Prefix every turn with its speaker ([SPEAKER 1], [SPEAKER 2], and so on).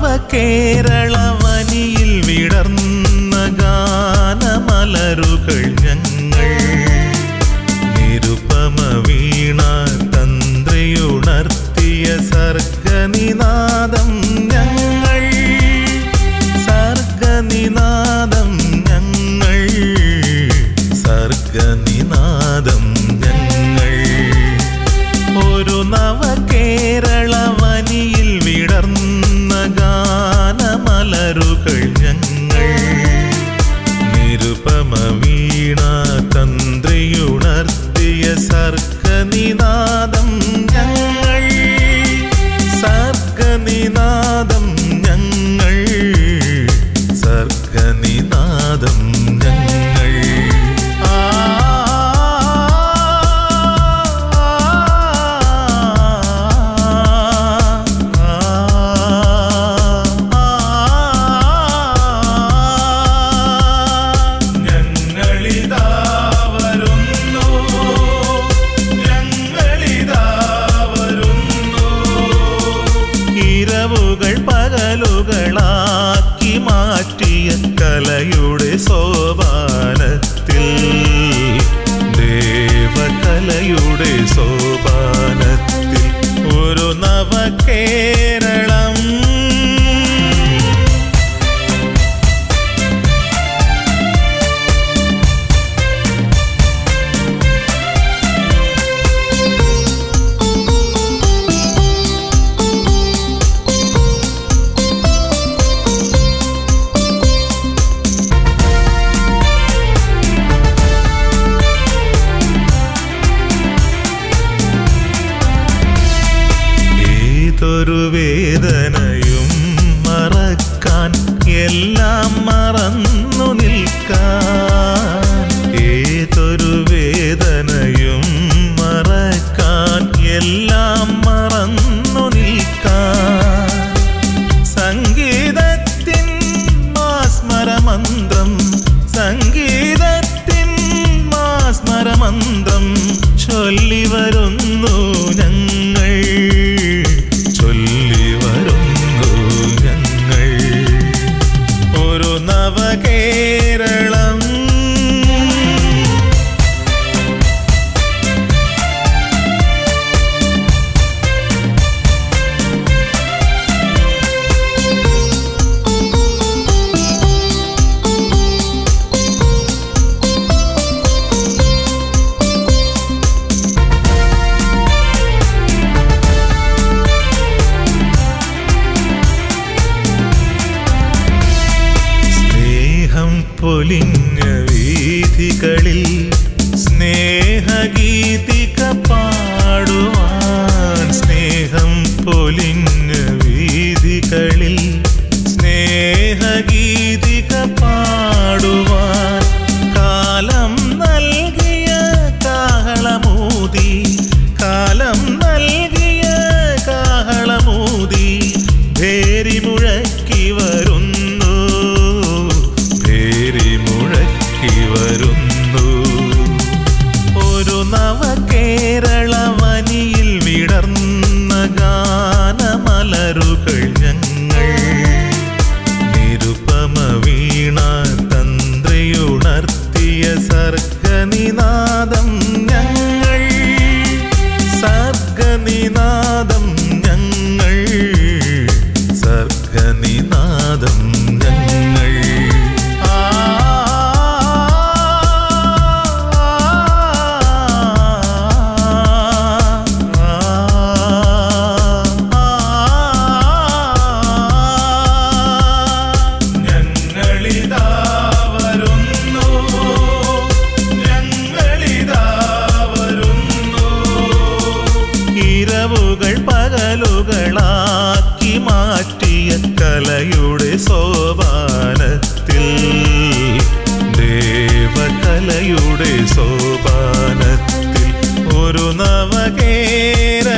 [SPEAKER 1] നവകേരളവനിയിൽ വിടർന്ന ഗാനമലരുകൾ ഞങ്ങൾ നിരുപമ വീണ തന്ത്രിയുണർത്തിയ സർഗനിനാദം ഞങ്ങൾ സർഗനിനാദം ഞങ്ങൾ സർഗനിനാദം ഞങ്ങൾ ഒരു നവകേരളവനിയിൽ വിടർന്ന ഗാനമലരുകൾ ഞങ്ങൾ നിരുപമ വീണ തന്ത്രിയുണർത്തിയ സർഗനിനാദം ഞങ്ങൾ സർഗനിനാദം ഞങ്ങൾ സർഗനിനാദം ഞങ്ങൾ ആ ഞങ്ങളിതാ വരുന്നു ഞങ്ങളിതാ വരുന്നു ഇരവുകൾ പകലുകളാക്കി മാറ്റിയ കലയുടെ സോപാനത്തിൽ ദേവകലയുടെ സോപാനത്തിൽ ഒരു നവകേരളം ഏതൊരു വേദനയും മറക്കാൻ എല്ലാം മറന്നു നിൽക്കാൻ ഏതൊരു വേദനയും മറക്കാൻ എല്ലാം മറന്നു നിൽക്കാൻ സംഗീതത്തിൻ മാസ്മരമന്ത്രം സംഗീതത്തിൻ മാസ്മരമന്ത്രം ചൊല്ലി വരുന്നു ഞങ്ങൾ ചൊല്ലി വരുന്നു ഞങ്ങൾ ഒരു നവകേരളം സ്നേഹം പൊലിഞ്ഞ വീഥികളിൽ സ്നേഹഗീതിക പാടുവാൻ സ്നേഹം പൊലിഞ്ഞ വീഥികളിൽ സ്നേഹഗീതിക പാടുവാൻ കാലം നൽകിയ കാഹളമൂതി കാലം നൽകിയ കാഹളമൂതി ഭേരി മുഴക്കി വരുന്നു ഭേരി മുഴക്കി വരുന്നു ഒരു നവകേരളവനിയിൽ വിടർന്ന ഗാനമലരുകൾ ഞങ്ങൾ നിരുപമ വീണ തന്ത്രിയുണർത്തിയ സർഗനിനാദം ഞങ്ങൾ സർഗനിനാദം ഞങ്ങൾ സർഗനിനാദം ഞങ്ങൾ ആ ഞങ്ങളിതാ വരുന്നു ഞങ്ങളിതാ വരുന്നു ഇരവുകൾ പകലുകളാക്കി മാറ്റിയ കലയുടെ സോപാനത്തിൽ ദേവകലയുടെ സോപാനത്തിൽ ഒരു നവകേര